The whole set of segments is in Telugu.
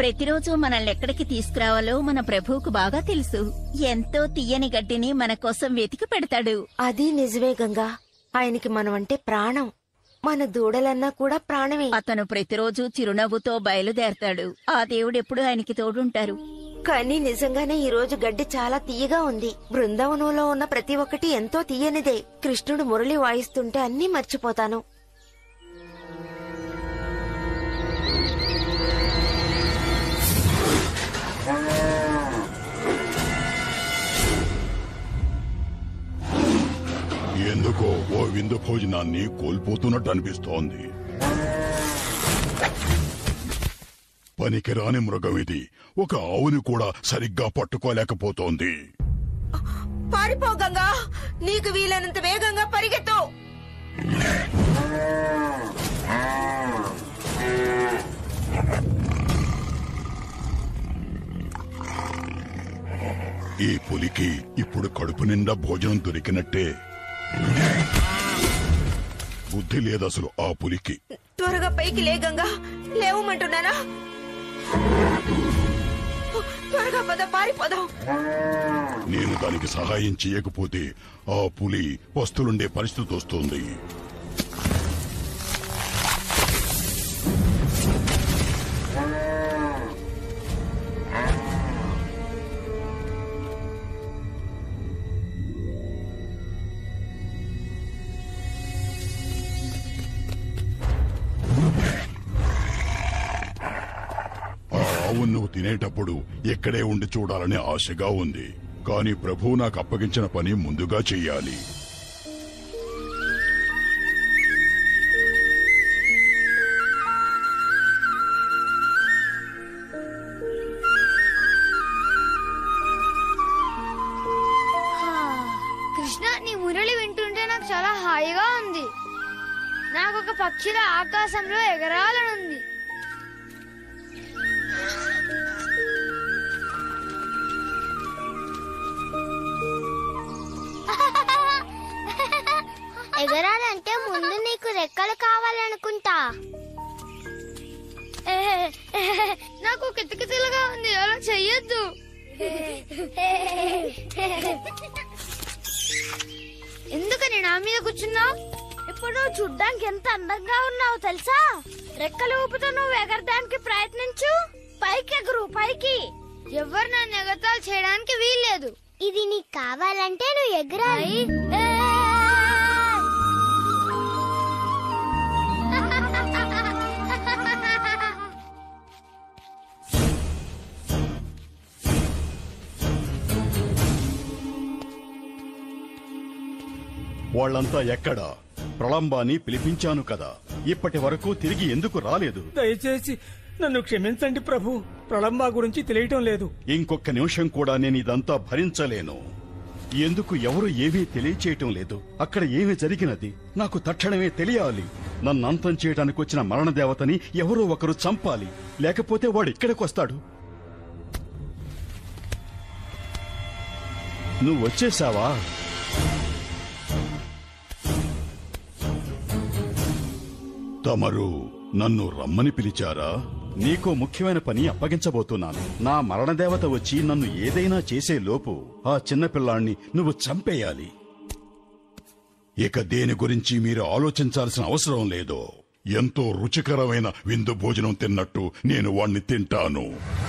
ప్రతిరోజు మనల్ని ఎక్కడికి తీసుకురావాలో మన ప్రభువుకు బాగా తెలుసు ఎంతో తీయని గడ్డిని మన కోసం వెతికి పెడతాడు అది నిజమే గంగా ఆయనకి మనమంటే ప్రాణం మన దూడలన్నా కూడా ప్రాణమే అతను ప్రతిరోజు చిరునవ్వుతో బయలుదేరతాడు ఆ దేవుడెప్పుడు ఆయనకి తోడుంటారు కానీ నిజంగానే ఈ రోజు గడ్డి చాలా తీయగా ఉంది బృందావనంలో ఉన్న ప్రతి ఒక్కటి ఎంతో తీయనిదే కృష్ణుడు మురళి వాయిస్తుంటే అన్నీ మర్చిపోతాను ఎందుకో ఓ విందు భోజనాన్ని కోల్పోతున్నట్టు అనిపిస్తోంది పనికిరాని మృగం ఇది ఒక ఆవుని కూడా సరిగ్గా పట్టుకోలేకపోతోంది పారిపో గంగా నీకు వీలైనంత వేగంగా పరిగెత్తు ఈ పులికి ఇప్పుడు కడుపు నిండా భోజనం దొరికినట్టే బుద్ధి లేదసలు ఆ పులికి త్వరగా పైకి లే గంగా లేవమంటున్నానా త్వరగా పద పారిపోదాం నేను దానికి సహాయం చేయకపోతే ఆ పులి పస్తులుండే పరిస్థితి వస్తుంది ఆ ఆవును నువ్వు తినేటప్పుడు ఇక్కడే ఉండి చూడాలని ఆశగా ఉంది కానీ ప్రభువు నాకు అప్పగించిన పని ముందుగా చెయ్యాలి కృష్ణ నీ మురళి వింటుంటే నాకు చాలా హాయిగా ఉంది నాకు ఒక పక్షిల ఆకాశంలో ఎగరాలనుంది ఎగరాలంటే ముందు నీకు రెక్కలు కావాలనుకుంటా నాకు కితకితలుగా ఉంది అలా చెయ్యొద్దు ఎందుకని నా మీద కూర్చున్నావు ఇప్పుడు నువ్వు చూడ్డానికి ఎంత అందంగా ఉన్నావు తెలుసా రెక్కలు ఊపుతో నువ్వు ఎగరడానికి ప్రయత్నించు పైకి ఎగురు పైకి ఎవరు నన్ను ఎగతాలు చేయడానికి వీల్లేదు ఇది నీకు కావాలంటే నువ్వు ఎగరాలి వాళ్ళంతా ఎక్కడా ప్రళంబాని పిలిపించాను కదా ఇప్పటి వరకు తిరిగి ఎందుకు రాలేదు దయచేసి నన్ను క్షమించండి ప్రభు ప్రళంబా గురించి తెలియటం లేదు ఇంకొక నిమిషం కూడా నేను ఇదంతా భరించలేను ఎందుకు ఎవరు ఏమీ తెలియచేయటం లేదు అక్కడ ఏమి జరిగినది నాకు తక్షణమే తెలియాలి నన్ను అంతం చేయడానికి వచ్చిన మరణ దేవతని ఎవరో ఒకరు చంపాలి లేకపోతే వాడు ఇక్కడికి వస్తాడు నువ్వు వచ్చేసావా తమరు నన్ను రమ్మని పిలిచారా నీకో ముఖ్యమైన పని అప్పగించబోతున్నాను నా మరణదేవత వచ్చి నన్ను ఏదైనా చేసే లోపు ఆ చిన్నపిల్లాణ్ణి నువ్వు చంపేయాలి ఇక దేని గురించి మీరు ఆలోచించాల్సిన అవసరం లేదు ఎంతో రుచికరమైన విందు భోజనం తిన్నట్టు నేను వాణ్ణి తింటాను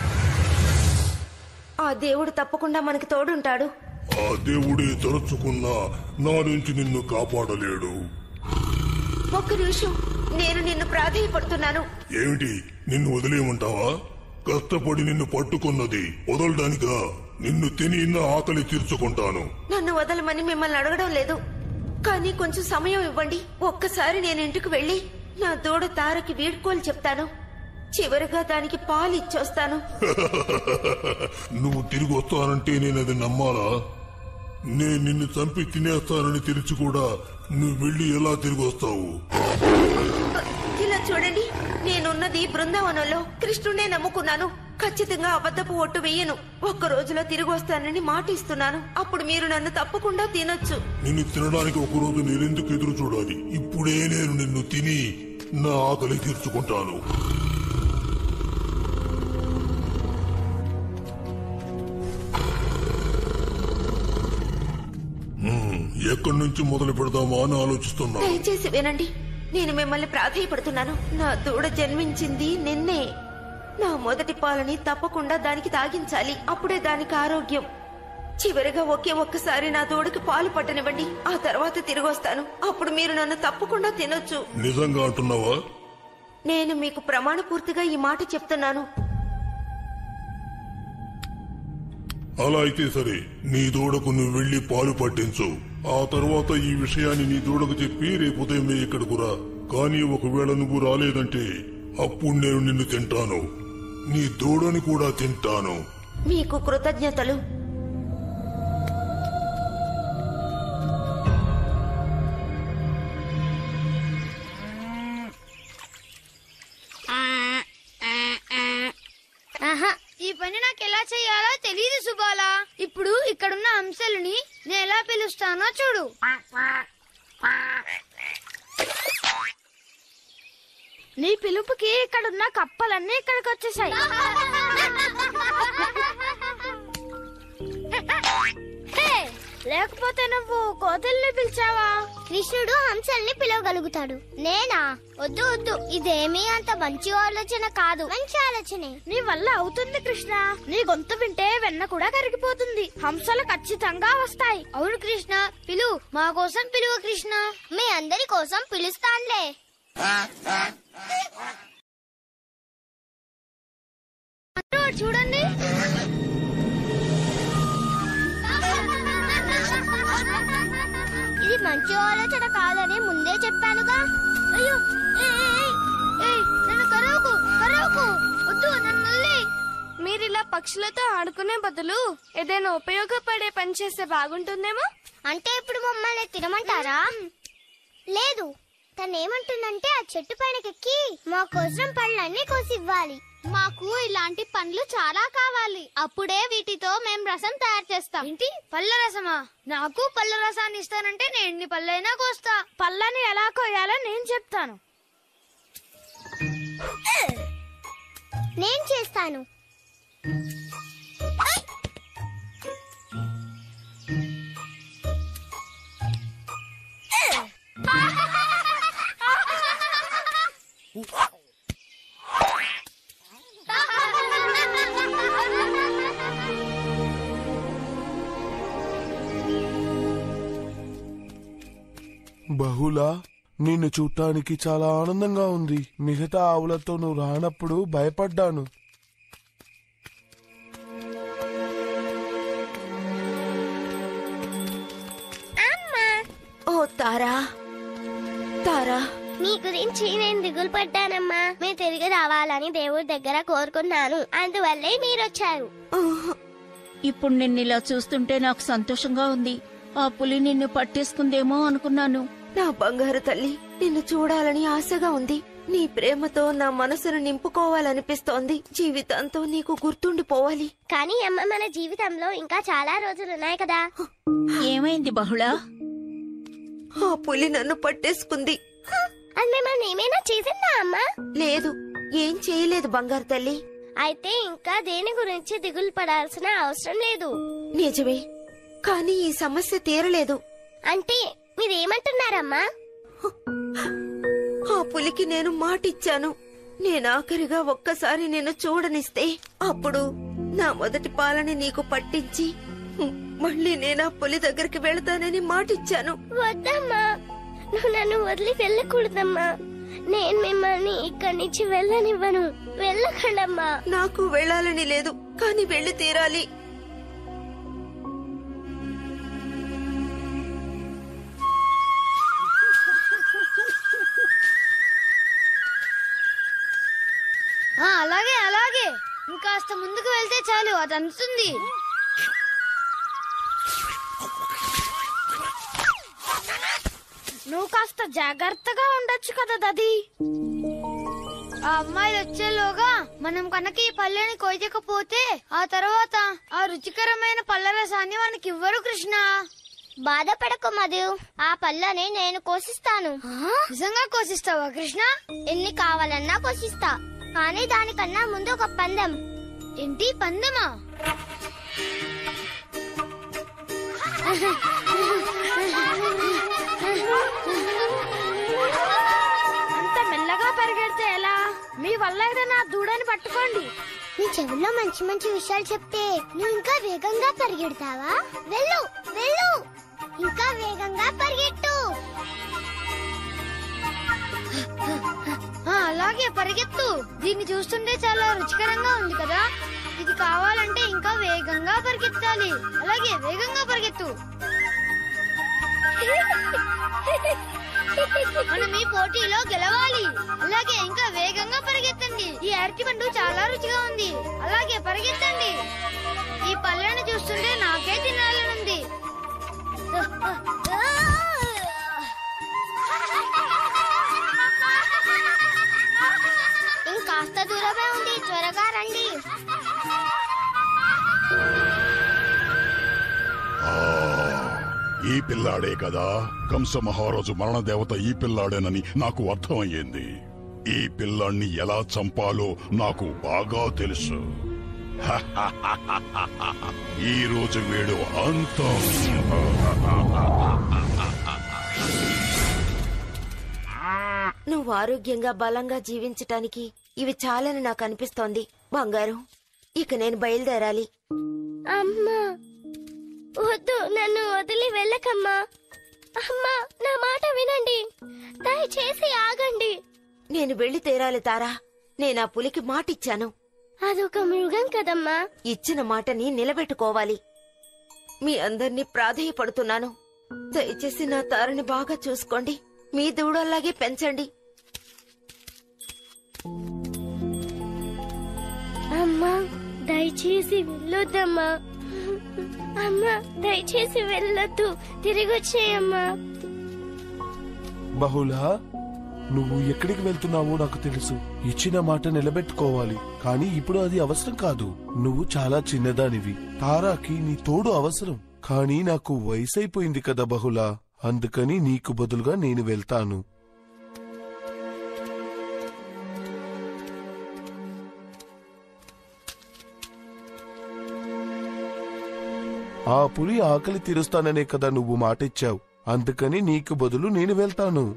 ఆ దేవుడు తప్పకుండా మనకి తోడుంటాడు ఆ దేవుడే తలుచుకున్నా నా నుంచి నిన్ను కాపాడలేడు ఒక్క నిమిషం నేను నిన్ను ప్రాధేయపడుతున్నాను ఏమిటి నిన్ను వదిలేయమంటావా కష్టపడి నిన్ను పట్టుకున్నది వదలడానికా నిన్ను తిని నా ఆకలి తీర్చుకుంటాను నన్ను వదలమని మిమ్మల్ని అడగడం లేదు కానీ కొంచెం సమయం ఇవ్వండి ఒక్కసారి నేను ఇంటికి వెళ్ళి నా దూడ తారకి వీడ్కోలు చెప్తాను చివరిగా దానికి పాలు ఇచ్చొస్తాను నువ్వు తిరిగి వస్తానంటే నేను అది నమ్మాలా నేను నిన్ను చంపి తినేస్తానని తెలిసి కూడా నువ్వు వెళ్ళి ఎలా తిరిగి వస్తావు ఇలా చూడండి నేనున్నది బృందావనంలో కృష్ణుడే నమ్ముకున్నాను ఖచ్చితంగా అబద్ధపు ఒట్టు వెయ్యను ఒక్క రోజులో తిరిగి వస్తానని మాట ఇస్తున్నాను అప్పుడు మీరు నన్ను తప్పకుండా తినొచ్చు నిన్ను తినడానికి ఒక రోజు నేనెందుకు ఎదురు చూడాలి ఇప్పుడే నేను నిన్ను తిని నా ఆకలి తీర్చుకుంటాను ఎక్కడి నుంచి మొదలు పెడదామా అని ఆలోచిస్తున్నా దయచేసి వినండి నేను మిమ్మల్ని ప్రాధేయపడుతున్నాను నా దూడ జన్మించింది నిన్నే నా మొదటి పాలని తప్పకుండా దానికి తాగించాలి అప్పుడే దానికి ఆరోగ్యం చివరిగా ఒకే ఒక్కసారి నా దూడకి పాలు పట్టనివ్వండి ఆ తర్వాత తిరిగి వస్తాను అప్పుడు మీరు నన్ను తప్పకుండా తినొచ్చు నిజంగా అంటున్నావా నేను మీకు ప్రమాణపూర్తిగా ఈ మాట చెప్తున్నాను అలా అయితే సరే నీ దూడకు నువ్వు వెళ్లి పాలు పట్టించు ఆ తర్వాత ఈ విషయాన్ని నీ దూడకు చెప్పి రేపు ఉదయమే ఇక్కడకు రా కానీ ఒకవేళ నువ్వు రాలేదంటే అప్పుడు నేను నిన్ను తింటాను నీ దూడని కూడా తింటాను మీకు కృతజ్ఞతలు ఆహా ఈ పని నాకు ఎలా చేయాలో తెలియదు సుబాలా ఇప్పుడు ఇక్కడున్న అంశాలని నేను ఎలా పిలుస్తానో చూడు నీ పిలుపుకి ఇక్కడున్న కప్పలన్నీ ఇక్కడికి వచ్చేసాయి హే, లేకపోతే నువ్వు కోతల్ని పిలిచావా కృష్ణుడు హంసల్ని పిలవగలుగుతాడు నేనా వద్దు వద్దు ఇదేమీ అంత మంచి ఆలోచన కాదు మంచి ఆలోచనే నీ వల్ల అవుతుంది కృష్ణ నీ గొంతు వింటే వెన్న కూడా కరిగిపోతుంది హంసలు ఖచ్చితంగా వస్తాయి అవును కృష్ణ పిలు మా కోసం పిలువు కృష్ణ మీ అందరి కోసం పిలుస్తానులే అటు చూడండి ఇది మంచి ఆలోచన కాదని ముందే చెప్పానుగా అయ్యో ఏయ్, ఏయ్, ఏయ్, నన్ను కరవకు కరవకు వద్దు నన్ను వదిలేయ్. మీరిలా పక్షులతో ఆడుకునే బదులు ఏదైనా ఉపయోగపడే పని చేస్తే బాగుంటుందేమో అంటే ఇప్పుడు మమ్మల్ని తినమంటారా లేదు తనేమంటుందంటే ఆ చెట్టు పైనకెక్కి మా కోసం పళ్ళన్నీ కోసివ్వాలి మాకు ఇలాంటి పండ్లు చాలా కావాలి అప్పుడే వీటితో మేం రసం తయారు చేస్తాం ఏంటి పళ్ళ రసమా నాకు పళ్ళ రసాన్ని ఇస్తానంటే నేను ఎన్ని పళ్ళైనా కోస్తా పళ్ళని ఎలా కోయాలో నేను చెప్తాను నేను చేస్తాను బహుళ నిన్ను చూడటానికి చాలా ఆనందంగా ఉంది మిగతా ఆవులతో నువ్వు రానప్పుడు భయపడ్డాను ఓ తారా తారా మీ గురించి నేను దిగులు పడ్డానమ్మా మీరు తిరిగి రావాలని దేవుడి దగ్గర కోరుకున్నాను అందువల్లే మీరొచ్చారు ఆహ్, ఇప్పుడు నిన్ను ఇలా చూస్తుంటే నాకు సంతోషంగా ఉంది ఆ పులి నిన్ను పట్టేసుకుందేమో అనుకున్నాను నా బంగారు తల్లి నిన్ను చూడాలని ఆశగా ఉంది నీ ప్రేమతో నా మనసును నింపుకోవాలనిపిస్తోంది జీవితంతో నీకు గుర్తుండిపోవాలి కానీ అమ్మ మన జీవితంలో ఇంకా చాలా రోజులున్నాయి కదా ఏమైంది బహుళ ఆ పులి నన్ను పట్టేసుకుంది అది మిమ్మల్ని ఏమైనా చేసిందా అమ్మా లేదు ఏం చేయలేదు బంగారు తల్లి అయితే ఇంకా దేని గురించి దిగులు పడాల్సిన అవసరం లేదు నిజమే కానీ ఈ సమస్య తీరలేదు అంటే మీరేమంటున్నారమ్మా ఆ పులికి నేను మాటిచ్చాను నేను ఆఖరిగా ఒక్కసారి నేను చూడనిస్తే అప్పుడు నా మొదటి పాలని నీకు పట్టించి హ్మ్, మళ్ళీ నేను ఆ పులి దగ్గరికి వెళతానని మాటిచ్చాను వద్దమ్మా నువ్వు నన్ను వదిలి వెళ్ళకూడదమ్మా నేను మిమ్మల్ని ఇక్కడి నుంచి వెళ్ళనివ్వను వెళ్ళకండమ్మా నాకు వెళ్ళాలని లేదు కానీ వెళ్ళి తీరాలి ఆ, అలాగే అలాగే ఇంకాస్త ముందుకు వెళ్తే చాలు అది అందుతుంది నువ్వు కాస్త జాగ్రత్తగా ఉండొచ్చు కదా దది ఆ అమ్మాయిలు వచ్చేలోగా మనం కనుక ఈ పళ్ళని కోయకపోతే ఆ తర్వాత ఆ రుచికరమైన పళ్ళ రసాన్ని మనకి ఇవ్వరు కృష్ణ బాధపడకు మధు ఆ పళ్ళని నేను కోసిస్తాను నిజంగా కోసిస్తావా కృష్ణ ఎన్ని కావాలన్నా కోసిస్తా కానీ దానికన్నా ముందు ఒక పందెం ఏంటి పందెమా వల్ల ఏదైనా దూడని పట్టుకోండి నీ చెవుల్లో మంచి మంచి విషయాలు చెప్తే నువ్వు ఇంకా వేగంగా పరిగెడతావా వెళ్ళు వెళ్ళు ఇంకా వేగంగా పరిగెట్టు ఆ, అలాగే పరిగెత్తు దీన్ని చూస్తుంటే చాలా రుచికరంగా ఉంది కదా ఇది కావాలంటే ఇంకా వేగంగా పరిగెత్తాలి అలాగే వేగంగా పరిగెత్తు మనం ఈ పోటీలో గెలవాలి అలాగే ఇంకా వేగంగా పరిగెత్తండి ఈ అరటిపండు చాలా రుచిగా ఉంది అలాగే పరిగెత్తండి ఈ పళ్ళను చూస్తుంటే నాకే తినాలనుంది ఇంకాస్త దూరమే ఉంది త్వరగా రండి ఈ పిల్లాడే కదా కంస మహారాజు మరణ దేవత ఈ పిల్లాడేనని నాకు అర్థమయ్యింది ఈ పిల్లాన్ని ఎలా చంపాలో నాకు బాగా తెలుసు ఈ రోజు వీడు అంతం నువ్వు ఆరోగ్యంగా బలంగా జీవించటానికి ఇవి చాలని నాకు అనిపిస్తోంది బంగారు ఇక నేను బయలుదేరాలి అమ్మా వద్దు నన్ను వదిలి వెళ్ళకమ్మా అమ్మా నా మాట వినండి దయచేసి ఆగండి నేను వెళ్లి తీరాలి తారా నేను ఆ పులికి మాటిచ్చాను అదొక మృగం కదమ్మా ఇచ్చిన మాటని నిలబెట్టుకోవాలి మీ అందరినీ ప్రాధేయపడుతున్నాను దయచేసి నా తారని బాగా చూసుకోండి మీ దూడల్లాగే పెంచండి అమ్మా దయచేసి వెళ్ళొద్దమ్మా అమ్మా దయచేసి వెళ్ళొద్దు తిరిగి వచ్చేయమ్మా బహుళా నువ్వు ఎక్కడికి వెళ్తున్నావో నాకు తెలుసు ఇచ్చిన మాట నిలబెట్టుకోవాలి కానీ ఇప్పుడు అది అవసరం కాదు నువ్వు చాలా చిన్నదానివి తారాకి నీ తోడు అవసరం కానీ నాకు వయసైపోయింది కదా బహుళా అందుకని నీకు బదులుగా నేను వెళ్తాను ఆ పులి ఆకలి తీరుస్తాననే కదా నువ్వు మాటిచ్చావు అందుకని నీకు బదులు నేను వెళ్తాను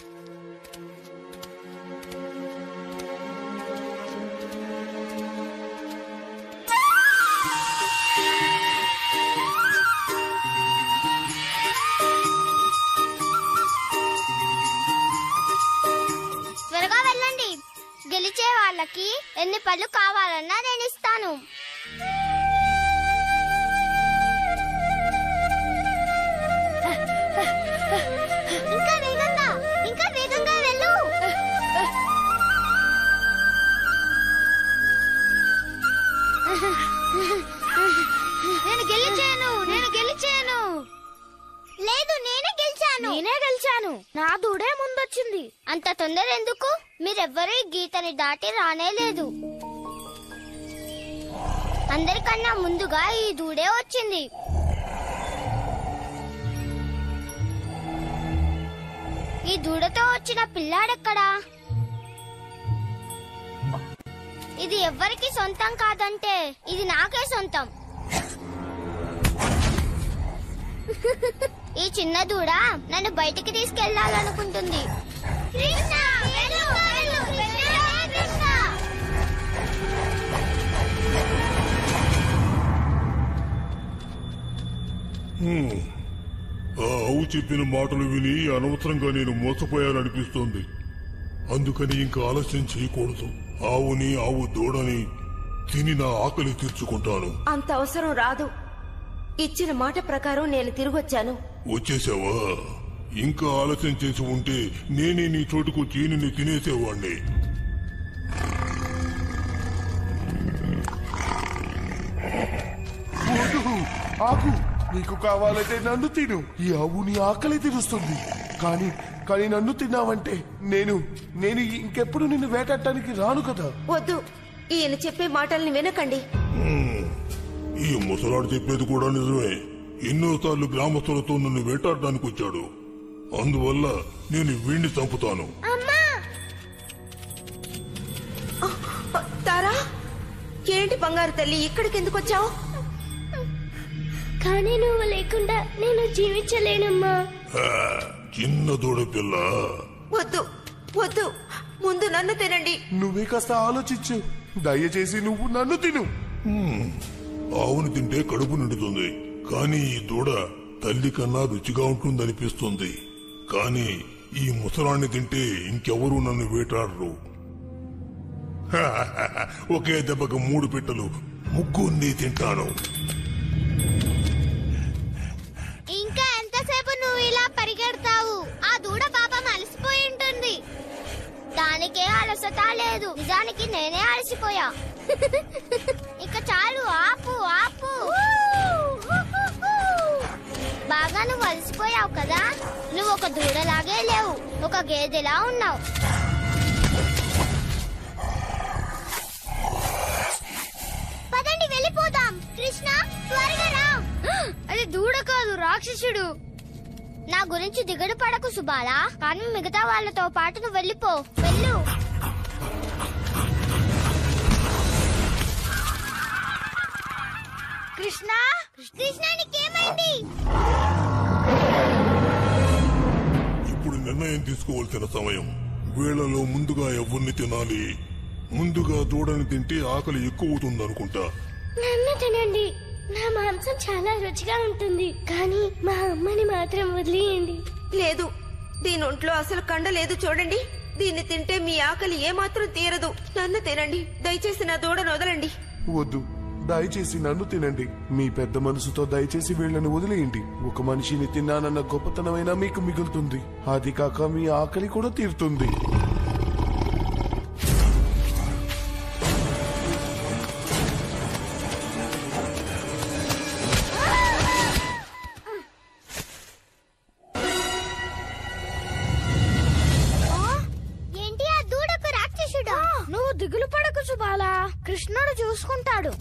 త్వరగా వెళ్ళండి గెలిచే వాళ్ళకి ఎన్ని పళ్ళు కావాలన్నా నేను ఇస్తాను ఇంకా వేగంగా ఇంకా వేగంగా వెళ్ళు నేను గెలిచాను నేను గెలిచాను లేదు నేనే గెలిచాను నేనే గెలిచాను నా దూడే ముందొచ్చింది అంత తొందర ఎందుకు మీరెవ్వరూ ఈ గీతని దాటి రానేలేదు అందరికన్నా ముందుగా ఈ దూడే వచ్చింది ఈ దూడతో వచ్చిన పిల్లాడెక్కడా ఇది ఎవ్వరికి సొంతం కాదంటే ఇది నాకే సొంతం ఈ చిన్న దూడ నన్ను బయటికి తీసుకెళ్లాలనుకుంటుంది కృష్ణ వెళ్ళు, వెళ్ళు, కృష్ణ, కృష్ణ. హ్మ్. ఆ ఆవు చెప్పిన మాటలు విని అనవసరంగా నేను మోసపోయాననిపిస్తోంది అందుకని ఇంకా ఆలస్యం చేయకూడదు ఆవుని ఆవు దూడని తిని నా ఆకలి తీర్చుకుంటాను అంత అవసరం రాదు ఇచ్చిన మాట ప్రకారం నేను తిరిగొచ్చాను వచ్చేసావా ఇంకా ఆలస్యం చేసి ఉంటే నేనే నీ చోటుకు చీనిని తినేసేవాణ్ణి వద్దు, ఆగు నీకు కావాలంటే నన్ను తిను ఈ ఆవు నీ ఆకలి తీరుస్తుంది కానీ కానీ నన్ను తిన్నావంటే నేను నేను ఇంకెప్పుడు నిన్ను వేటాడటానికి రాను కదా వద్దు ఈయన చెప్పే మాటల్ని వినకండి ఈ ముసలాడు చెప్పేది కూడా నిజమే ఎన్నోసార్లు గ్రామస్తులతో నన్ను వేటాడడానికి వచ్చాడు అందువల్ల నేను వీణ్ణి చంపుతాను తారా ఏంటి బంగారు తల్లి ఇక్కడికి ఎందుకు వచ్చావు కానీ నువ్వు లేకుండా నేను జీవించలేనమ్మా చిన్న దూడ పిల్ల వద్దు వద్దు ముందు నన్ను తినండి నువ్వే కాస్త ఆలోచించు దయచేసి నువ్వు నన్ను తిను ఆవును తింటే కడుపు నిండుతుంది కానీ ఈ దూడ తల్లి కన్నా రుచిగా ఉంటుందనిపిస్తుంది కానీ ఈ ముసలాన్ని తింటే ఇంకెవరూ నన్ను వేటాడరు ఒకే దెబ్బకు మూడు పిట్టలు ముగ్గురిని తింటాను ఇంకా ఎంతసేపు నువ్వు ఇలా పరిగెడతావు ఆ దూడ పాపం అలసిపోయి ఉంటుంది దానికే అలసట లేదు నిజానికి నేనే అలసిపోయా ఇక చాలు ఆపు ఆపు బాగా నువ్వు అలసిపోయావు కదా నువ్వు ఒక దూడలాగే లేవు ఒక గేదెలా ఉన్నావు పదండి వెళ్ళిపోదాం కృష్ణ త్వరగా రా అది దూడ కాదు రాక్షసుడు నా గురించి దిగుడు పడకు సుబాలా కానీ మిగతా వాళ్ళతో పాటు నువ్వు వెళ్ళిపో వెళ్ళు కృష్ణ కృష్ణ నీకేమైంది ఇప్పుడు నిర్ణయం తీసుకోవాల్సిన సమయం వేళలో ముందుగా ఎవరిని తినాలి ముందుగా దూడని తింటే ఆకలి ఎక్కువ అవుతుందనుకుంటా నన్ను తినండి నా మాంసం చాలా రుచిగా ఉంటుంది కానీ మా అమ్మని మాత్రం వదిలేయండి లేదు దీని ఒంట్లో అసలు కండ లేదు చూడండి దీన్ని తింటే మీ ఆకలి ఏమాత్రం తీరదు నన్ను తినండి దయచేసి నా దూడను వదలండి వద్దు దయచేసి నన్ను తినండి మీ పెద్ద మనసుతో దయచేసి వీళ్ళని వదిలేయండి ఒక మనిషిని తిన్నానన్న గొప్పతనమైనా మీకు మిగులుతుంది అది కాక మీ ఆకలి కూడా తీరుతుంది ఏంటి ఆ దూడకు రాక్షసుడా నువ్వు దిగులు పడకు సుబాలా కృష్ణుడు చూసుకుంటాడు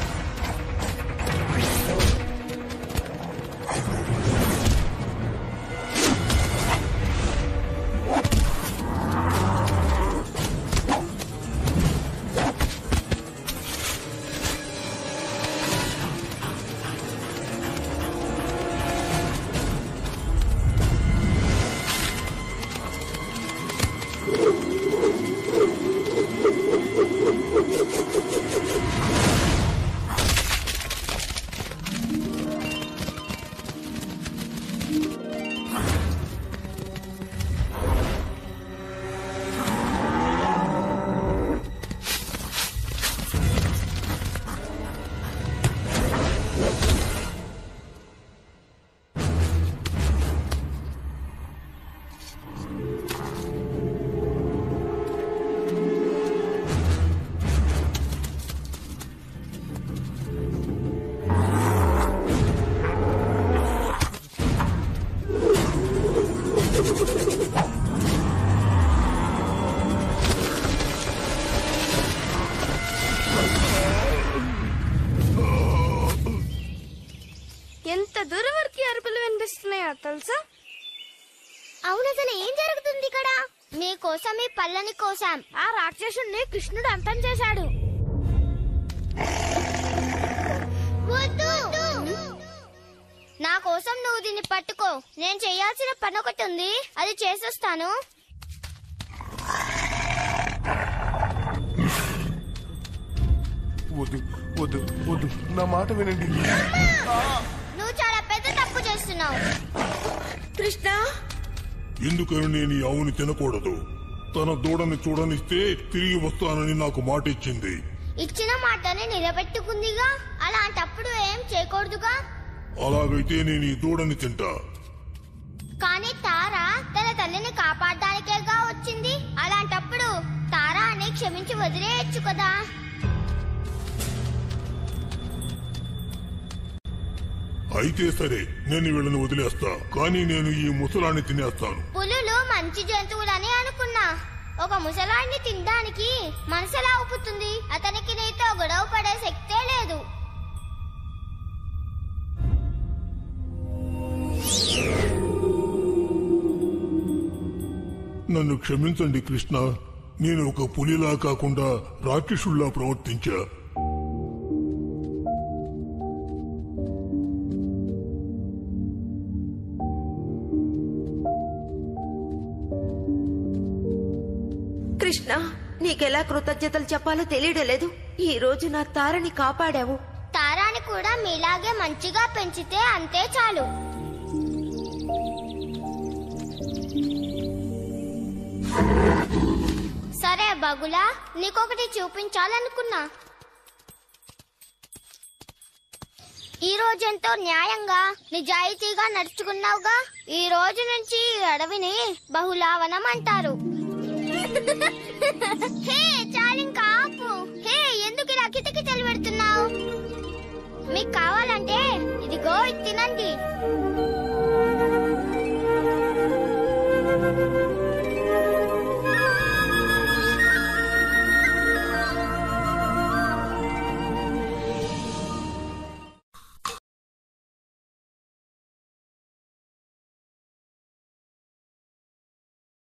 ఎంత దూరం వరకు అరుపులు వినిపిస్తున్నాయో తెలుసా అవును అసలు ఏం జరుగుతుంది ఇక్కడ మీకోసం ఈ పళ్ళని కోసాం ఆ రాక్షసుణ్ణి కృష్ణుడు అంతం చేశాడు వద్దు నా కోసం నువ్వు దీన్ని పట్టుకో నేను చేయాల్సిన పని ఒకటి ఉంది అది చేసొస్తాను వద్దు వద్దు వద్దు నా మాట వినండి నువ్వు చాలా పెద్ద తప్పు చేస్తున్నావు కృష్ణ ఎందుకని నేను ఈ ఆవుని తినకూడదు తన దూడని చూడనిస్తే తిరిగి వస్తానని నాకు మాట ఇచ్చింది ఇచ్చిన మాటని నిలబెట్టుకుందిగా అలాంటప్పుడు ఏం చేయకూడదుగా అలాగైతే నేను ఈ దూడని తింటా కానీ తారా తన తల్లిని కాపాడడానికేగా వచ్చింది అలాంటప్పుడు తారా అని క్షమించి వదిలేయచ్చు కదా అయితే సరే నేను వీళ్ళని వదిలేస్తా కానీ నేను ఈ ముసలాన్ని తినేస్తాను పులులు మంచి జంతువులని అనుకున్నా ఒక ముసలాన్ని తినడానికి మనసులా ఊపుతుంది అతనికి నీతో గొడవ పడే శక్తే లేదు నన్ను క్షమించండి కృష్ణ నేను ఒక పులిలా కాకుండా రాక్షసుల్లా ప్రవర్తించా కృష్ణ నీకెలా కృతజ్ఞతలు చెప్పాలో తెలియడం లేదు ఈ రోజు నా తారని కాపాడావు తారాని కూడా మీలాగే మంచిగా పెంచితే అంతే చాలు సరే బగులా నీకొకటి చూపించాలనుకున్నా ఈ రోజెంతో న్యాయంగా నిజాయితీగా నడుచుకున్నావుగా ఈ రోజు నుంచి ఈ అడవిని బహుళావనం అంటారు హే చాలింకా ఆపు హే ఎందుకు ఇలా కిటకిటలు పెడుతున్నావు మీకు కావాలంటే ఇదిగో ఇది తినండి